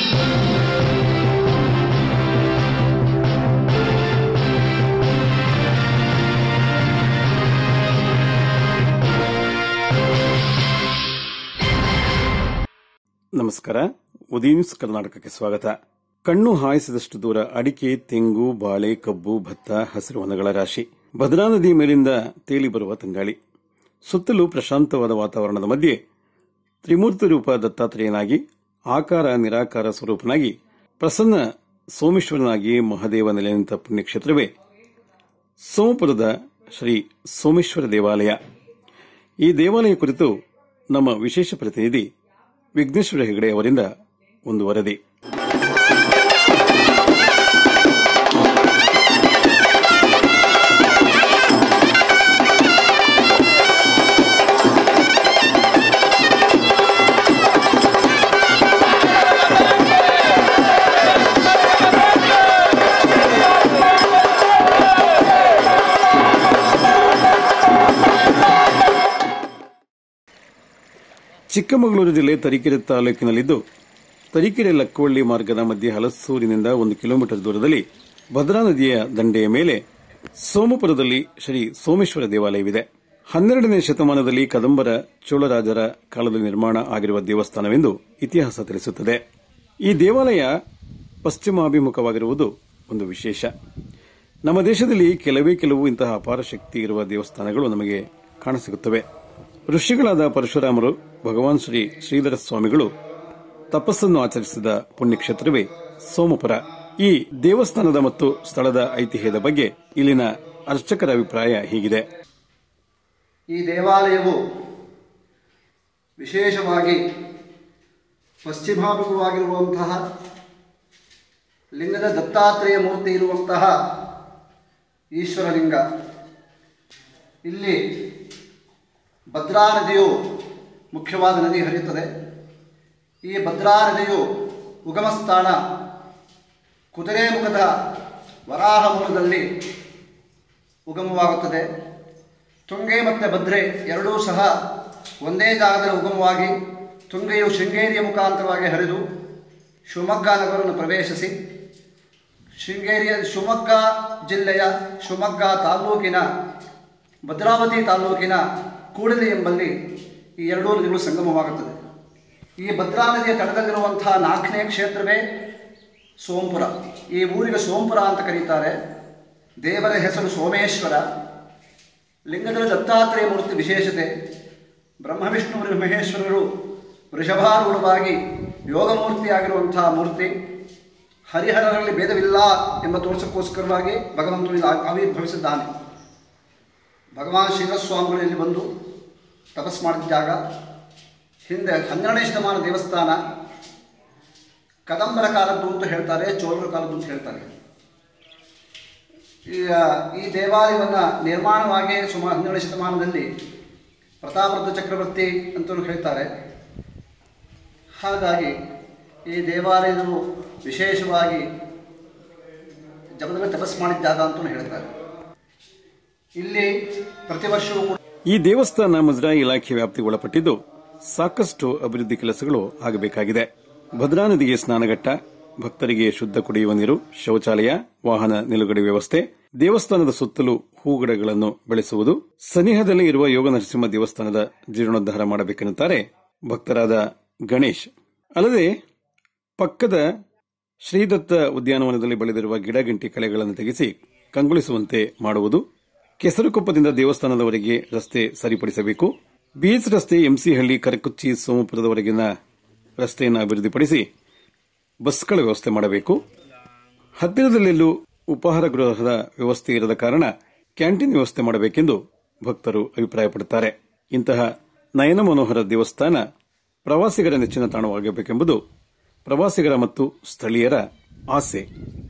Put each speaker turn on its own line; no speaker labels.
ನಮಸ್ಕಾರ ಉದಯ ನ್ಯೂಸ್ ಕರ್ನಾಟಕಕ್ಕೆ ಸ್ವಾಗತ ಕಣ್ಣು ಹಾಯಿಸಿದಷ್ಟು ದೂರ ಅಡಿಕೆ ತೆಂಗು ಬಾಳೆ ಕಬ್ಬು ಭತ್ತ ಹಸಿರು ವನಗಳ ರಾಶಿ ಭದ್ರಾ ನದಿ ಮೇಲಿಂದ ತೇಲಿ ಬರುವ ತಂಗಾಳಿ ಸುತ್ತಲೂ ಪ್ರಶಾಂತವಾದ ವಾತಾವರಣದ ಮಧ್ಯೆ ತ್ರಿಮೂರ್ತಿ ರೂಪ ದತ್ತಾತ್ರೇಯನಾಗಿ ಆಕಾರ ನಿರಾಕಾರ ಸ್ವರೂಪನಾಗಿ ಪ್ರಸನ್ನ ಸೋಮೇಶ್ವರನಾಗಿ ಮಹಾದೇವ ನೆಲೆ ನಿಂತ ಪುಣ್ಯಕ್ಷೇತ್ರವೇ ಸೋಮಪುರದ ಶ್ರೀ ಸೋಮೇಶ್ವರ ದೇವಾಲಯ ಈ ದೇವಾಲಯ ಕುರಿತು ನಮ್ಮ ವಿಶೇಷ ಪ್ರತಿನಿಧಿ ವಿಘ್ನೇಶ್ವರ ಹೆಗಡೆ ಅವರಿಂದ ಒಂದು ವರದಿ ಚಿಕ್ಕಮಗಳೂರು ಜಿಲ್ಲೆ ತರೀಕೆರೆ ತಾಲೂಕಿನಲ್ಲಿದ್ದು ತರೀಕೆರೆ ಲಕ್ಕವಳ್ಳಿ ಮಾರ್ಗದ ಮಧ್ಯೆ ಹಲಸೂರಿನಿಂದ ಒಂದು ಕಿಲೋಮೀಟರ್ ದೂರದಲ್ಲಿ ಭದ್ರಾ ನದಿಯ ದಂಡೆಯ ಮೇಲೆ ಸೋಮಪುರದಲ್ಲಿ ಶ್ರೀ ಸೋಮೇಶ್ವರ ದೇವಾಲಯವಿದೆ ಹನ್ನೆರಡನೇ ಶತಮಾನದಲ್ಲಿ ಕದಂಬರ ಚೋಳರಾಜರ ಕಾಲದಲ್ಲಿ ನಿರ್ಮಾಣ ಆಗಿರುವ ದೇವಸ್ಥಾನವೆಂದು ಇತಿಹಾಸ ತಿಳಿಸುತ್ತದೆ ಈ ದೇವಾಲಯ ಪಶ್ಚಿಮಾಭಿಮುಖವಾಗಿರುವುದು ಒಂದು ವಿಶೇಷ ನಮ್ಮ ದೇಶದಲ್ಲಿ ಕೆಲವೇ ಕೆಲವು ಇಂತಹ ಅಪಾರ ಶಕ್ತಿ ಇರುವ ದೇವಸ್ಥಾನಗಳು ನಮಗೆ ಕಾಣಸಿಗುತ್ತವೆ ಋಷಿಗಳಾದ ಪರಶುರಾಮರು ಭಗವಾನ್ ಶ್ರೀ ಶ್ರೀಧರ ಸ್ವಾಮಿಗಳು ತಪಸ್ಸನ್ನು ಆಚರಿಸಿದ ಪುಣ್ಯಕ್ಷೇತ್ರವೇ ಸೋಮಪುರ ಈ ದೇವಸ್ಥಾನದ ಮತ್ತು ಸ್ಥಳದ ಐತಿಹ್ಯದ ಬಗ್ಗೆ ಇಲ್ಲಿನ ಅರ್ಚಕರ ಅಭಿಪ್ರಾಯ ಹೀಗಿದೆ
ಈ ದೇವಾಲಯವು ವಿಶೇಷವಾಗಿ ಪಶ್ಚಿಮಾಭಿಮುಖವಾಗಿರುವಂತಹ ಲಿಂಗದ ದತ್ತಾತ್ರೇಯ ಮೂರ್ತಿ ಇರುವಂತಹ ಈಶ್ವರಲಿಂಗ ಇಲ್ಲಿ ಭದ್ರಾ ನದಿಯು ಮುಖ್ಯವಾದ ನದಿ ಹರಿಯುತ್ತದೆ ಈ ಭದ್ರಾ ನದಿಯು ಉಗಮ ಸ್ಥಾನ ಕುದುರೆಮುಖದ ವರಾಹ ಮೂಲದಲ್ಲಿ ಉಗಮವಾಗುತ್ತದೆ ತುಂಗೆ ಮತ್ತು ಭದ್ರೆ ಎರಡೂ ಸಹ ಒಂದೇ ಜಾಗದಲ್ಲಿ ಉಗಮವಾಗಿ ತುಂಗೆಯು ಶೃಂಗೇರಿಯ ಮುಖಾಂತರವಾಗಿ ಹರಿದು ಶಿವಮೊಗ್ಗ ನಗರವನ್ನು ಪ್ರವೇಶಿಸಿ ಶೃಂಗೇರಿಯ ಶಿವಮೊಗ್ಗ ಜಿಲ್ಲೆಯ ಶಿವಮೊಗ್ಗ ತಾಲ್ಲೂಕಿನ ಭದ್ರಾವತಿ ತಾಲ್ಲೂಕಿನ ಕೂಡಲಿ ಎಂಬಲ್ಲಿ ಈ ಎರಡೂ ನದಿಗಳು ಸಂಗಮವಾಗುತ್ತದೆ ಈ ಭದ್ರಾ ನದಿಯ ತಟದಲ್ಲಿರುವಂತಹ ನಾಲ್ಕನೇ ಕ್ಷೇತ್ರವೇ ಸೋಂಪುರ ಈ ಊರಿಗೆ ಸೋಂಪುರ ಅಂತ ಕರೀತಾರೆ ದೇವರ ಹೆಸರು ಸೋಮೇಶ್ವರ ಲಿಂಗದಲ್ಲಿ ದತ್ತಾತ್ರೇಯ ಮೂರ್ತಿ ವಿಶೇಷತೆ ಬ್ರಹ್ಮವಿಷ್ಣು ಮಹೇಶ್ವರರು ವೃಷಭಾರೂಢವಾಗಿ ಯೋಗಮೂರ್ತಿಯಾಗಿರುವಂತಹ ಮೂರ್ತಿ ಹರಿಹರರಲ್ಲಿ ಭೇದವಿಲ್ಲ ಎಂಬ ತೋರಿಸಕ್ಕೋಸ್ಕರವಾಗಿ ಭಗವಂತನು ಇಲ್ಲಿ ಆ- ಆವಿರ್ಭವಿಸಿದ್ದಾನೆ ಭಗವಾನ್ ಶ್ರೀಧಸ್ವಾಮಿಗಳು ಇಲ್ಲಿ ಬಂದು ತಪಸ್ ಮಾಡಿದ ಜಾಗ ಹಿಂದೆ ಹನ್ನೆರಡನೇ ಶತಮಾನ ದೇವಸ್ಥಾನ ಕದಂಬರ ಕಾಲದ್ದು ಅಂತ ಹೇಳ್ತಾರೆ ಚೋಳರ ಕಾಲದ್ದು ಅಂತ ಹೇಳ್ತಾರೆ ಈ ಈ ದೇವಾಲಯವನ್ನು ನಿರ್ಮಾಣವಾಗಿ ಸುಮಾರು ಹನ್ನೆರಡನೇ ಶತಮಾನದಲ್ಲಿ ಪ್ರತಾಪರುದ್ಧ ಚಕ್ರವರ್ತಿ ಅಂತಲೂ ಹೇಳ್ತಾರೆ ಹಾಗಾಗಿ ಈ ದೇವಾಲಯವು ವಿಶೇಷವಾಗಿ ಜಗದಲ್ಲಿ ತಪಸ್ ಮಾಡಿದ ಜಾಗ ಅಂತಲೂ ಹೇಳ್ತಾರೆ ಇಲ್ಲಿ ಪ್ರತಿ ವರ್ಷವೂ ಕೂಡ
ಈ ದೇವಸ್ಥಾನ ಮುಜರಾಯಿ ಇಲಾಖೆ ವ್ಯಾಪ್ತಿಗೆ ಒಳಪಟ್ಟಿದ್ದು ಸಾಕಷ್ಟು ಅಭಿವೃದ್ಧಿ ಕೆಲಸಗಳು ಆಗಬೇಕಾಗಿದೆ ಭದ್ರಾ ನದಿಗೆ ಸ್ನಾನಘಟ್ಟ ಭಕ್ತರಿಗೆ ಶುದ್ಧ ಕುಡಿಯುವ ನೀರು ಶೌಚಾಲಯ ವಾಹನ ನಿಲುಗಡೆ ವ್ಯವಸ್ಥೆ ದೇವಸ್ಥಾನದ ಸುತ್ತಲೂ ಹೂಗಿಡಗಳನ್ನು ಬೆಳೆಸುವುದು ಸನಿಹದಲ್ಲಿ ಇರುವ ಯೋಗ ನರಸಿಂಹ ದೇವಸ್ಥಾನದ ಜೀರ್ಣೋದ್ಧಾರ ಮಾಡಬೇಕೆನ್ನುತ್ತಾರೆ ಭಕ್ತರಾದ ಗಣೇಶ್ ಅಲ್ಲದೆ ಪಕ್ಕದ ಶ್ರೀದತ್ತ ಉದ್ಯಾನವನದಲ್ಲಿ ಬೆಳೆದಿರುವ ಗಿಡಗಂಟಿ ಕಳೆಗಳನ್ನು ತೆಗೆಸಿ ಕಂಗೊಳಿಸುವಂತೆ ಮಾಡುವುದು ಕೆಸರುಕೊಪ್ಪದಿಂದ ದೇವಸ್ಥಾನದವರೆಗೆ ರಸ್ತೆ ಸರಿಪಡಿಸಬೇಕು ಬೀಚ್ ರಸ್ತೆ ಎಂಸಿಹಳ್ಳಿ ಕರಕುಚ್ಚಿ ಸೋಮಪುರದವರೆಗಿನ ರಸ್ತೆಯನ್ನು ಅಭಿವೃದ್ಧಿಪಡಿಸಿ ಬಸ್ಗಳ ವ್ಯವಸ್ಥೆ ಮಾಡಬೇಕು ಹತ್ತಿರದಲ್ಲೆಲ್ಲೂ ಉಪಹಾರ ಗೃಹದ ವ್ಯವಸ್ಥೆ ಇರದ ಕಾರಣ ಕ್ಯಾಂಟೀನ್ ವ್ಯವಸ್ಥೆ ಮಾಡಬೇಕೆಂದು ಭಕ್ತರು ಅಭಿಪ್ರಾಯಪಡುತ್ತಾರೆ ಇಂತಹ ನಯನ ಮನೋಹರ ದೇವಸ್ಥಾನ ಪ್ರವಾಸಿಗರ ನೆಚ್ಚಿನ ತಾಣವಾಗಬೇಕೆಂಬುದು ಪ್ರವಾಸಿಗರ ಮತ್ತು ಸ್ಥಳೀಯರ ಆಸೆ